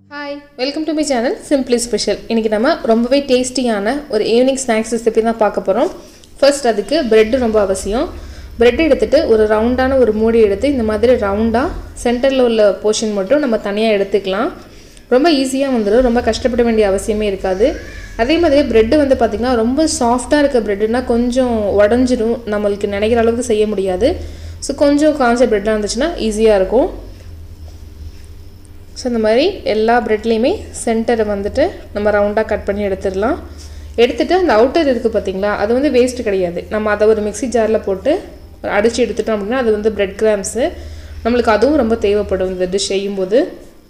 hi welcome to my channel simply special இன்றைக்கி நம்ம ரொம்பவே டேஸ்டியான ஒரு ஈவினிங் ஸ்நாக்ஸ் ரெசிபி தான் பார்க்க போகிறோம் ஃபர்ஸ்ட் அதுக்கு பிரெட்டு ரொம்ப அவசியம் பிரெட் எடுத்துகிட்டு ஒரு ரவுண்டான ஒரு மூடி எடுத்து இந்த மாதிரி ரவுண்டாக சென்டரில் உள்ள போர்ஷன் மட்டும் நம்ம தனியாக எடுத்துக்கலாம் ரொம்ப ஈஸியாக வந்துடும் ரொம்ப கஷ்டப்பட வேண்டிய அவசியமே இருக்காது அதே மாதிரி பிரெட்டு வந்து பார்த்திங்கன்னா ரொம்ப சாஃப்டாக இருக்க பிரெட்டுனா கொஞ்சம் உடஞ்சிடும் நம்மளுக்கு நினைக்கிற அளவுக்கு செய்ய முடியாது ஸோ கொஞ்சம் காஞ்ச பிரெட்டாக இருந்துச்சுன்னா ஈஸியாக இருக்கும் ஸோ இந்த மாதிரி எல்லா ப்ரெட்லேயுமே சென்டரை வந்துட்டு நம்ம ரவுண்டாக கட் பண்ணி எடுத்துடலாம் எடுத்துகிட்டு அந்த அவுட்டர் இருக்குது பார்த்தீங்களா அது வந்து வேஸ்ட் கிடையாது நம்ம அதை ஒரு மிக்ஸி ஜாரில் போட்டு அடித்து எடுத்துட்டோம் அப்படின்னா அது வந்து பிரெட் கிராம்ஸு நம்மளுக்கு அதுவும் ரொம்ப தேவைப்படும் இந்த டிஷ் செய்யும்போது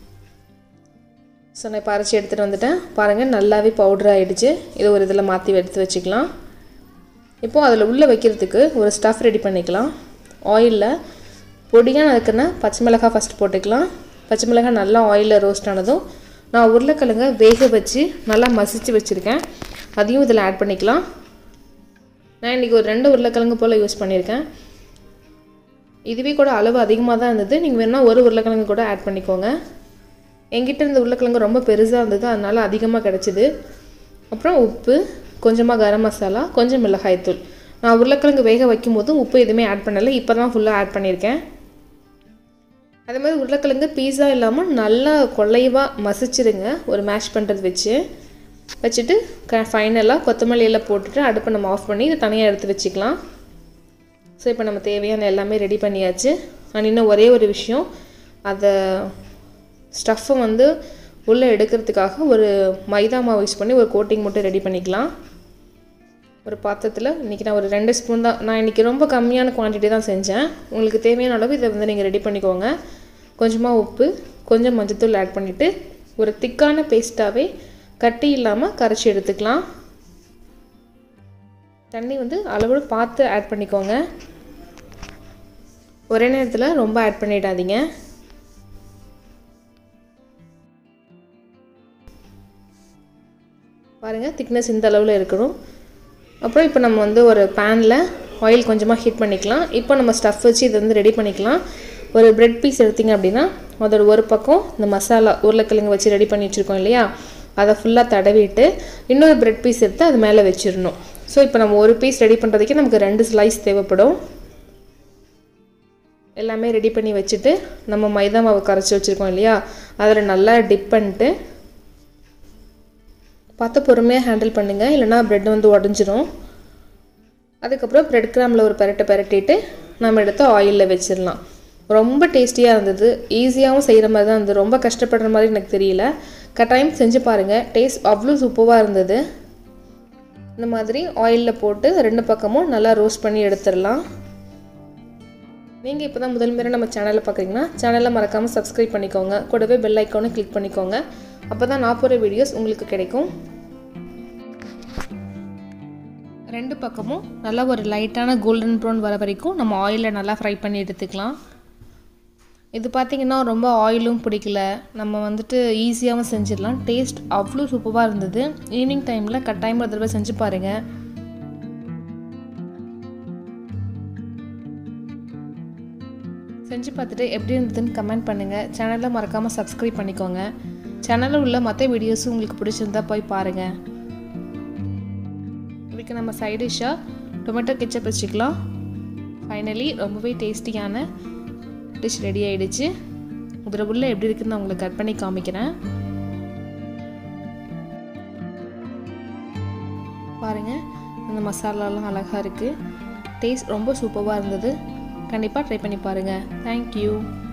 ஸோ நான் இப்போ அரைச்சி எடுத்துகிட்டு வந்துட்டேன் பாருங்கள் நல்லாவே பவுடர் ஆகிடுச்சு இதை ஒரு இதில் மாற்றி எடுத்து வச்சுக்கலாம் இப்போது அதில் உள்ளே வைக்கிறதுக்கு ஒரு ஸ்டஃப் ரெடி பண்ணிக்கலாம் ஆயிலில் பொடியாக நறுக்குன்னா பச்சை மிளகாய் ஃபஸ்ட் போட்டுக்கலாம் பச்சை மிளகாய் நல்லா ஆயிலில் ரோஸ்ட் ஆனதும் நான் உருளைக்கிழங்க வேக வச்சு நல்லா மசிச்சு வச்சுருக்கேன் அதையும் இதில் ஆட் பண்ணிக்கலாம் நான் இன்றைக்கி ஒரு ரெண்டு உருளைக்கிழங்கு போல் யூஸ் பண்ணியிருக்கேன் இதுவே கூட அளவு அதிகமாக தான் இருந்தது நீங்கள் வேணால் ஒரு உருளைக்கிழங்கு கூட ஆட் பண்ணிக்கோங்க எங்கிட்ட இருந்த உருளைக்கிழங்கு ரொம்ப பெருசாக இருந்தது அதனால் அதிகமாக கிடச்சிது அப்புறம் உப்பு கொஞ்சமாக கரம் மசாலா கொஞ்சம் மிளகாய்த்தூள் நான் உருளைக்கிழங்கு வேக வைக்கும் போது உப்பு எதுவுமே ஆட் பண்ணலை இப்போ தான் ஃபுல்லாக ஆட் பண்ணியிருக்கேன் அதே மாதிரி உருளைக்கிழங்கு பீஸா இல்லாமல் நல்லா கொள்ளைவாக மசிச்சிருங்க ஒரு மேஷ் பண்ணுறது வச்சு வச்சுட்டு க ஃபைனலாக கொத்தமல்லி எல்லாம் போட்டுட்டு அடுப்பை நம்ம ஆஃப் பண்ணி இதை தனியாக எடுத்து வச்சுக்கலாம் ஸோ இப்போ நம்ம தேவையான எல்லாமே ரெடி பண்ணியாச்சு அண்ட் இன்னும் ஒரே ஒரு விஷயம் அதை ஸ்டஃப்பை வந்து உள்ளே எடுக்கிறதுக்காக ஒரு மைதா மாவு யூஸ் பண்ணி ஒரு கோட்டிங் மட்டும் ரெடி பண்ணிக்கலாம் ஒரு பாத்திரத்தில் இன்றைக்கி நான் ஒரு ரெண்டு ஸ்பூன் தான் நான் இன்றைக்கி ரொம்ப கம்மியான குவான்டிட்டி தான் செஞ்சேன் உங்களுக்கு தேவையான அளவு இதை வந்து நீங்கள் ரெடி பண்ணிக்கோங்க கொஞ்சமாக உப்பு கொஞ்சம் மஞ்சத்தூள் ஆட் பண்ணிவிட்டு ஒரு திக்கான பேஸ்ட்டாகவே கட்டி இல்லாமல் கரைச்சி எடுத்துக்கலாம் தண்ணி வந்து அளவோடு பார்த்து ஆட் பண்ணிக்கோங்க ஒரே நேரத்தில் ரொம்ப ஆட் பண்ணிடாதீங்க பாருங்கள் திக்னஸ் இந்த அளவில் இருக்கணும் அப்புறம் இப்போ நம்ம வந்து ஒரு பேனில் ஆயில் கொஞ்சமாக ஹீட் பண்ணிக்கலாம் இப்போ நம்ம ஸ்டஃப் வச்சு இதை வந்து ரெடி பண்ணிக்கலாம் ஒரு பிரெட் பீஸ் எடுத்திங்க அப்படின்னா அதோட ஒரு பக்கம் இந்த மசாலா உருளைக்கிழங்கு வச்சு ரெடி பண்ணி வச்சுருக்கோம் இல்லையா அதை ஃபுல்லாக தடவிட்டு இன்னொரு பிரெட் பீஸ் எடுத்து அது மேலே வச்சிடணும் ஸோ இப்போ நம்ம ஒரு பீஸ் ரெடி பண்ணுறதுக்கே நமக்கு ரெண்டு ஸ்லைஸ் தேவைப்படும் எல்லாமே ரெடி பண்ணி வச்சுட்டு நம்ம மைதா மாவு கரைச்சி வச்சுருக்கோம் இல்லையா அதில் நல்லா டிப் பண்ணிட்டு பார்த்து பொறுமையாக ஹேண்டில் பண்ணுங்கள் இல்லைனா ப்ரெட் வந்து உடஞ்சிரும் அதுக்கப்புறம் ப்ரெட் கிராமில் ஒரு பெரட்டை பெரட்டிட்டு நம்ம எடுத்து ஆயிலில் வச்சிடலாம் ரொம்ப டேஸ்டியாக இருந்தது ஈஸியாகவும் செய்கிற மாதிரி தான் இருந்தது ரொம்ப கஷ்டப்படுற மாதிரி எனக்கு தெரியல கட்டாயம் செஞ்சு பாருங்கள் டேஸ்ட் அவ்வளோ சூப்பராக இருந்தது இந்த மாதிரி ஆயிலில் போட்டு ரெண்டு பக்கமும் நல்லா ரோஸ்ட் பண்ணி எடுத்துடலாம் நீங்கள் இப்போ தான் முதல் முறை நம்ம சேனலில் பார்க்குறீங்கன்னா சேனலை மறக்காமல் சப்ஸ்கிரைப் பண்ணிக்கோங்க கூடவே பெல் ஐக்கானை கிளிக் பண்ணிக்கோங்க அப்போ தான் நான் போகிற வீடியோஸ் உங்களுக்கு கிடைக்கும் ரெண்டு பக்கமும் நல்லா ஒரு லைட்டான கோல்டன் ப்ரௌன் வர வரைக்கும் நம்ம ஆயிலில் நல்லா ஃப்ரை பண்ணி எடுத்துக்கலாம் இது பார்த்திங்கன்னா ரொம்ப ஆயிலும் பிடிக்கல நம்ம வந்துட்டு ஈஸியாகவும் செஞ்சிடலாம் டேஸ்ட் அவ்வளோ சூப்பராக இருந்தது ஈவினிங் டைமில் கட்டாயம் ஒரு தடவை செஞ்சு பாருங்கள் செஞ்சு பார்த்துட்டு எப்படி இருந்ததுன்னு கமெண்ட் பண்ணுங்கள் சேனலை மறக்காமல் சப்ஸ்கிரைப் பண்ணிக்கோங்க சேனலில் உள்ள மற்ற வீடியோஸும் உங்களுக்கு பிடிச்சிருந்தா போய் பாருங்கள் இதுக்கு நம்ம சைட் டிஷ்ஷாக டொமேட்டோ கெச்சப் வச்சுக்கலாம் ஃபைனலி ரொம்பவே டேஸ்டியான டிஷ் ரெடி ஆகிடுச்சு இதில் உள்ள எப்படி இருக்குன்னு நான் உங்களுக்கு கட் பண்ணி காமிக்கிறேன் பாருங்கள் அந்த மசாலாலாம் அழகாக இருக்குது டேஸ்ட் ரொம்ப சூப்பராக இருந்தது கண்டிப்பாக ட்ரை பண்ணி பாருங்கள் தேங்க்யூ